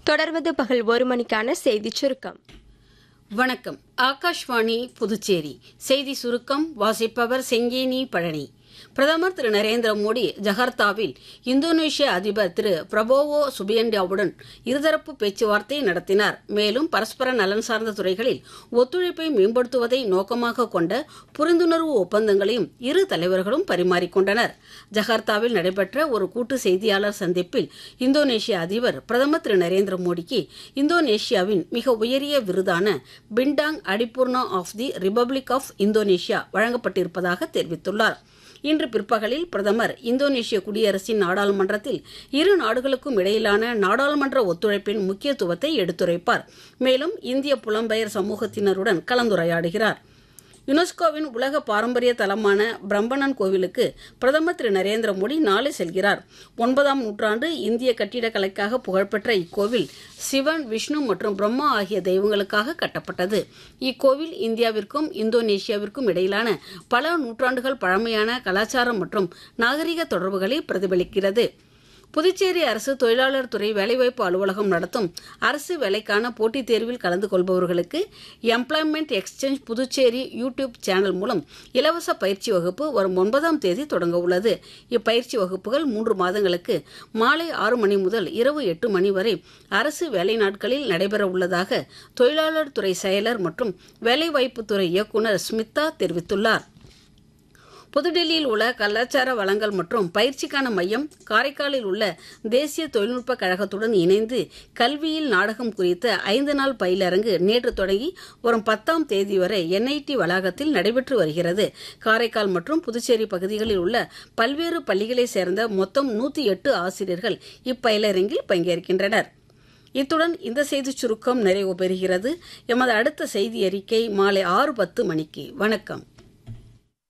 தொடர்வது பகல் ஒரு மணிக்கான செய்திச் சுருக்கம் வணக்கம் ஆகாஷ்வாணி புதுச்சேரி செய்தி சுருக்கம் வாசிப்பவர் செங்கேனி பழனி பிரதமர் திரு நரேந்திர மோடி ஜகார்த்தாவில் இந்தோனேஷிய அதிபர் திரு பிரபோவோ சுபியண்டியாவுடன் இருதரப்பு பேச்சுவார்த்தை நடத்தினார் மேலும் பரஸ்பர நலன் சார்ந்த துறைகளில் ஒத்துழைப்பை மேம்படுத்துவதை நோக்கமாக கொண்ட புரிந்துணர்வு ஒப்பந்தங்களையும் இரு தலைவர்களும் பரிமாறிக்கொண்டனர் ஜகார்த்தாவில் நடைபெற்ற ஒரு கூட்டு செய்தியாளர் சந்திப்பில் இந்தோனேஷிய அதிபர் பிரதமர் திரு நரேந்திர மோடிக்கு இந்தோனேஷியாவின் மிக உயரிய விருதான Bintang Adipurna of the Republic of Indonesia வழங்கப்பட்டிருப்பதாக தெரிவித்துள்ளார் இன்று பிற்பகலில் பிரதமர் இந்தோனேஷிய குடியரசின் நாடாளுமன்றத்தில் இரு நாடுகளுக்கும் இடையிலான நாடாளுமன்ற ஒத்துழைப்பின் முக்கியத்துவத்தை எடுத்துரைப்பார் மேலும் இந்திய புலம்பெயர் சமூகத்தினருடன் கலந்துரையாடுகிறார் யுனெஸ்கோவின் உலக பாரம்பரிய தலமான பிரம்பணன் கோவிலுக்கு பிரதமர் திரு நரேந்திர மோடி நாளை செல்கிறார் ஒன்பதாம் நூற்றாண்டு இந்திய கட்டிடக்கலைக்காக புகழ்பெற்ற இக்கோவில் சிவன் விஷ்ணு மற்றும் பிரம்மா ஆகிய தெய்வங்களுக்காக கட்டப்பட்டது இக்கோவில் இந்தியாவிற்கும் இந்தோனேஷியாவிற்கும் இடையிலான பல நூற்றாண்டுகள் பழமையான கலாச்சாரம் மற்றும் நாகரிக தொடர்புகளை பிரதிபலிக்கிறது புதுச்சேரி அரசு தொழிலாளர் துறை வேலைவாய்ப்பு அலுவலகம் நடத்தும் அரசு வேலைக்கான போட்டித் தேர்வில் கலந்து கொள்பவர்களுக்கு employment exchange Puducherry YouTube channel மூலம் இலவச பயிற்சி வகுப்பு வரும் ஒன்பதாம் தேதி தொடங்க உள்ளது இப்பயிற்சி வகுப்புகள் மூன்று மாதங்களுக்கு மாலை ஆறு மணி முதல் இரவு எட்டு மணி வரை அரசு வேலை நாட்களில் நடைபெற உள்ளதாக தொழிலாளர் துறை செயலர் மற்றும் வேலைவாய்ப்புத்துறை இயக்குநர் ஸ்மிதா தெரிவித்துள்ளார் புதுடெல்லியில் உள்ள கலாச்சார வளங்கள் மற்றும் பயிற்சிக்கான மையம் காரைக்காலில் உள்ள தேசிய தொழில்நுட்ப கழகத்துடன் இணைந்து கல்வியில் நாடகம் குறித்த ஐந்து நாள் பயிலரங்கு நேற்று தொடங்கி வரும் பத்தாம் தேதி வரை என்ஐடி வளாகத்தில் நடைபெற்று வருகிறது காரைக்கால் மற்றும் புதுச்சேரி பகுதிகளில் உள்ள பல்வேறு பள்ளிகளைச் சேர்ந்த மொத்தம் நூற்றி எட்டு ஆசிரியர்கள் இப்பயிலரங்கில் பங்கேற்கின்றனர் இத்துடன் இந்த செய்திச் சுருக்கம் நிறைவு பெறுகிறது எமது அடுத்த செய்தி அறிக்கை மாலை ஆறு பத்து மணிக்கு வணக்கம்